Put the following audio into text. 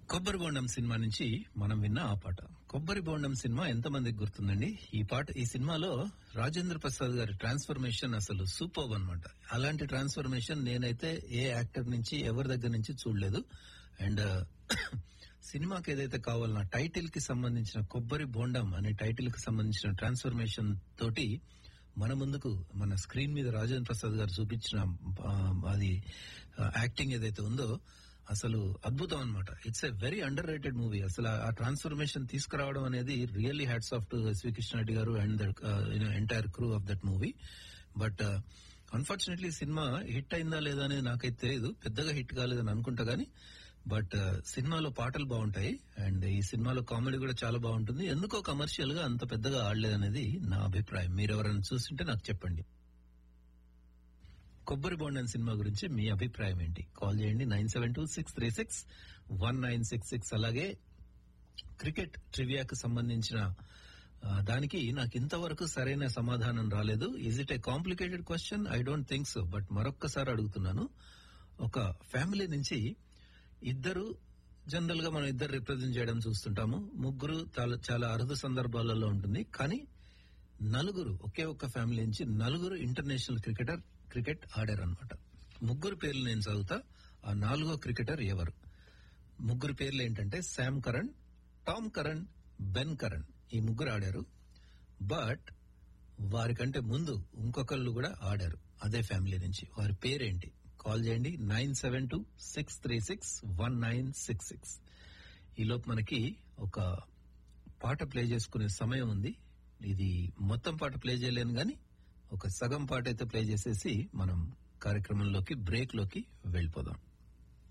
కొబ్బరి బోండం సినిమా నుంచి మనం విన్న ఆ పాట కొబ్బరి బోండం సినిమా ఎంతమందికి గుర్తుందండి ఈ పాట ఈ సినిమాలో రాజేంద్ర ప్రసాద్ గారి ట్రాన్స్ఫర్మేషన్ అసలు సూపర్ అన్నమాట అలాంటి ట్రాన్స్ఫర్మేషన్ నేనైతే ఏ యాక్టర్ నుంచి ఎవరి దగ్గర నుంచి చూడలేదు అండ్ సినిమాకి ఏదైతే కావాలన్న టైటిల్ కి సంబంధించిన కొబ్బరి బోండం అనే టైటిల్ కి సంబంధించిన ట్రాన్స్ఫర్మేషన్ తోటి మన ముందుకు మన స్క్రీన్ మీద రాజేంద్ర ప్రసాద్ గారు చూపించిన ఆ, అది యాక్టింగ్ ఏదైతే ఉందో అసలు అద్భుతం అనమాట it's a very underrated movie అసలు ఆ ట్రాన్స్ఫర్మేషన్ తీసుకురావడం అనేది really hats off to SV Krishnareddy garu and entire crew of that movie but unfortunately సినిమా హిట్ అయిందా లేదా అనేది నాకైతే తెలియదు పెద్దగా హిట్ కాలేదని అనుకుంటా గానీ బట్ సినిమాలో పాటలు బాగుంటాయి అండ్ ఈ సినిమాలో కామెడీ కూడా చాలా బాగుంటుంది ఎందుకో కమర్షియల్ గా అంత పెద్దగా ఆడలేదనేది నా అభిప్రాయం మీరు ఎవరైనా చూస్తుంటే నాకు చెప్పండి కొబ్బరి బోండన్ సినిమా గురించి మీ అభిప్రాయం ఏంటి కాల్ చేయండి nine seven two six three six one nine six six అలాగే క్రికెట్ ట్రివియాకు సంబంధించిన ఆ, దానికి నాకు ఇంతవరకు సరైన సమాధానం రాలేదు is it a complicated question I don't think so but మరొక్కసారి అడుగుతున్నాను ఒక ఫ్యామిలీ నుంచి ఇద్దరు జనరల్ గా మనం ఇద్దరు రిప్రజెంట్ చేయడం చూస్తుంటాము ముగ్గురు చాలా- చాలా అరుదు సందర్భాలలో ఉంటుంది కానీ నలుగురు ఒకే ఒక్క ఫ్యామిలీ నుంచి నలుగురు ఇంటర్నేషనల్ క్రికెటర్ క్రికెట్ ఆడారు అనమాట ముగ్గురు పేర్లు నేను చదువుతా ఆ నాలుగో క్రికెటర్ ఎవరు ముగ్గురు పేర్లు ఏంటంటే Sam Curran Tom Curran Ben Curran ఈ ముగ్గురు ఆడారు బట్ వారికంటే ముందు ఇంకొకళ్ళు కూడా ఆడారు అదే ఫ్యామిలీ నుంచి వారి పేరేంటి కాల్ చేయండి nine seven two six three six one nine six six ఈలోపు మనకి ఒక పాట ప్లే చేసుకునే సమయం ఉంది ఇది మొత్తం పాట ప్లే చేయలేను గాని ఒక సగం పాట అయితే ప్లే చేసేసి మనం కార్యక్రమంలోకి బ్రేక్ లోకి వెళ్ళిపోదాం